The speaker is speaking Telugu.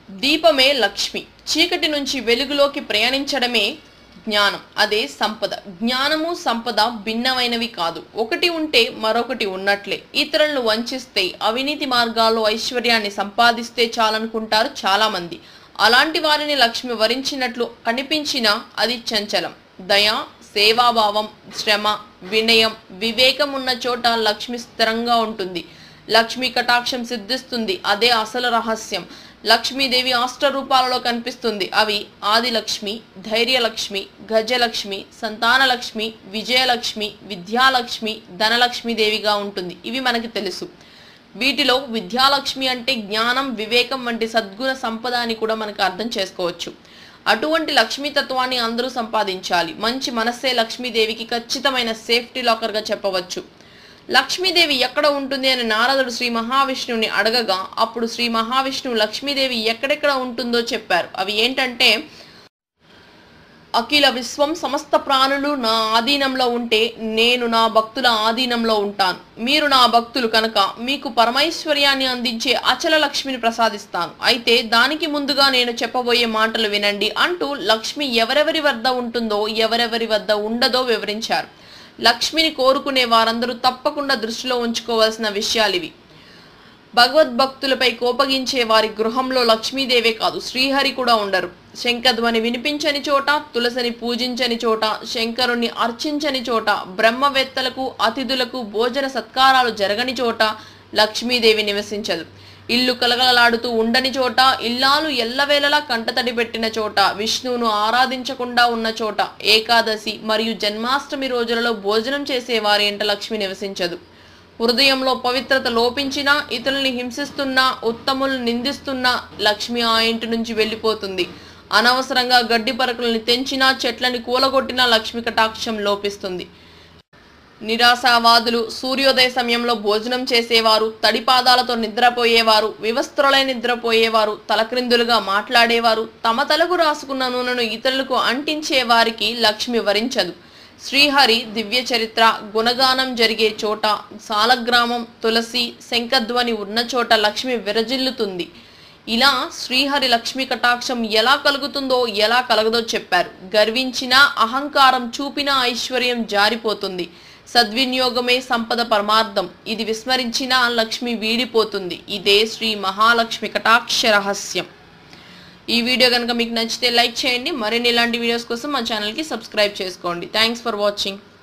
దీపమే లక్ష్మి చీకటి నుంచి వెలుగులోకి ప్రయాణించడమే జ్ఞానం అదే సంపద జ్ఞానము సంపద భిన్నమైనవి కాదు ఒకటి ఉంటే మరొకటి ఉన్నట్లే ఇతరులను వంచిస్తే అవినీతి మార్గాల్లో ఐశ్వర్యాన్ని సంపాదిస్తే చాలనుకుంటారు చాలా మంది అలాంటి వారిని లక్ష్మి వరించినట్లు కనిపించినా అది చంచలం దయ సేవాభావం శ్రమ వినయం వివేకం ఉన్న చోట లక్ష్మి స్థిరంగా ఉంటుంది లక్ష్మీ కటాక్షం సిద్ధిస్తుంది అదే అసలు రహస్యం లక్ష్మీదేవి అష్టరూపాలలో కనిపిస్తుంది అవి ఆదిలక్ష్మి ధైర్యలక్ష్మి గజలక్ష్మి సంతానలక్ష్మి విజయలక్ష్మి విద్యాలక్ష్మి ధనలక్ష్మీదేవిగా ఉంటుంది ఇవి మనకి తెలుసు వీటిలో విద్యాలక్ష్మి అంటే జ్ఞానం వివేకం వంటి సద్గుణ సంపద అని కూడా మనకు అర్థం చేసుకోవచ్చు అటువంటి లక్ష్మీతత్వాన్ని అందరూ సంపాదించాలి మంచి మనస్సే లక్ష్మీదేవికి ఖచ్చితమైన సేఫ్టీ లాకర్గా చెప్పవచ్చు లక్ష్మీదేవి ఎక్కడ ఉంటుంది అని నారదుడు శ్రీ మహావిష్ణువుని అడగగా అప్పుడు శ్రీ మహావిష్ణువు లక్ష్మీదేవి ఎక్కడెక్కడ ఉంటుందో చెప్పారు అవి ఏంటంటే అఖిల విశ్వం సమస్త ప్రాణులు నా ఆధీనంలో ఉంటే నేను నా భక్తుల ఆధీనంలో ఉంటాను మీరు నా భక్తులు కనుక మీకు పరమైశ్వర్యాన్ని అందించే అచల లక్ష్మిని ప్రసాదిస్తాను అయితే దానికి ముందుగా నేను చెప్పబోయే మాటలు వినండి అంటూ లక్ష్మి ఎవరెవరి వద్ద ఉంటుందో ఎవరెవరి వద్ద ఉండదో వివరించారు లక్ష్మిని కోరుకునే వారందరూ తప్పకుండా దృష్టిలో ఉంచుకోవాల్సిన విషయాలు ఇవి భగవద్భక్తులపై కోపగించే వారి గృహంలో లక్ష్మీదేవే కాదు శ్రీహరి కూడా ఉండరు శంఖధ్వని వినిపించని చోట తులసిని పూజించని చోట శంకరుణ్ణి అర్చించని చోట బ్రహ్మవేత్తలకు అతిథులకు భోజన సత్కారాలు జరగని చోట లక్ష్మీదేవి నివసించదు ఇల్లు కలగలలాడుతూ ఉండని చోట ఇల్లాలు ఎల్లవేళలా కంటతడి పెట్టిన చోట విష్ణువును ఆరాధించకుండా ఉన్న చోట ఏకాదశి మరియు జన్మాష్టమి రోజులలో భోజనం చేసే వారి ఇంట లక్ష్మి నివసించదు హృదయంలో పవిత్రత లోపించినా ఇతరుల్ని హింసిస్తున్నా ఉత్తములను నిందిస్తున్నా లక్ష్మి ఆ ఇంటి నుంచి వెళ్ళిపోతుంది అనవసరంగా గడ్డి పరకుల్ని తెంచినా చెట్లని కూలగొట్టినా లక్ష్మి కటాక్షం లోపిస్తుంది నిరాశావాదులు సూర్యోదయ సమయంలో భోజనం చేసేవారు తడిపాదాలతో నిద్రపోయేవారు వివస్త్రులై నిద్రపోయేవారు తలక్రిందులుగా మాట్లాడేవారు తమ తలకు రాసుకున్న నూనెను ఇతరులకు అంటించే వారికి లక్ష్మి వరించదు శ్రీహరి దివ్య చరిత్ర గుణగానం జరిగే చోట సాలగ్రామం తులసి శంఖధ్వని ఉన్న చోట లక్ష్మి విరజిల్లుతుంది ఇలా శ్రీహరి లక్ష్మి కటాక్షం ఎలా కలుగుతుందో ఎలా కలగదో చెప్పారు గర్వించినా అహంకారం చూపినా ఐశ్వర్యం జారిపోతుంది సద్వినియోగమే సంపద పరమార్థం ఇది విస్మరించినా లక్ష్మి వీడిపోతుంది ఇదే శ్రీ మహాలక్ష్మి కటాక్ష రహస్యం ఈ వీడియో కనుక మీకు నచ్చితే లైక్ చేయండి మరిన్ని ఇలాంటి వీడియోస్ కోసం మా ఛానల్కి సబ్స్క్రైబ్ చేసుకోండి థ్యాంక్స్ ఫర్ వాచింగ్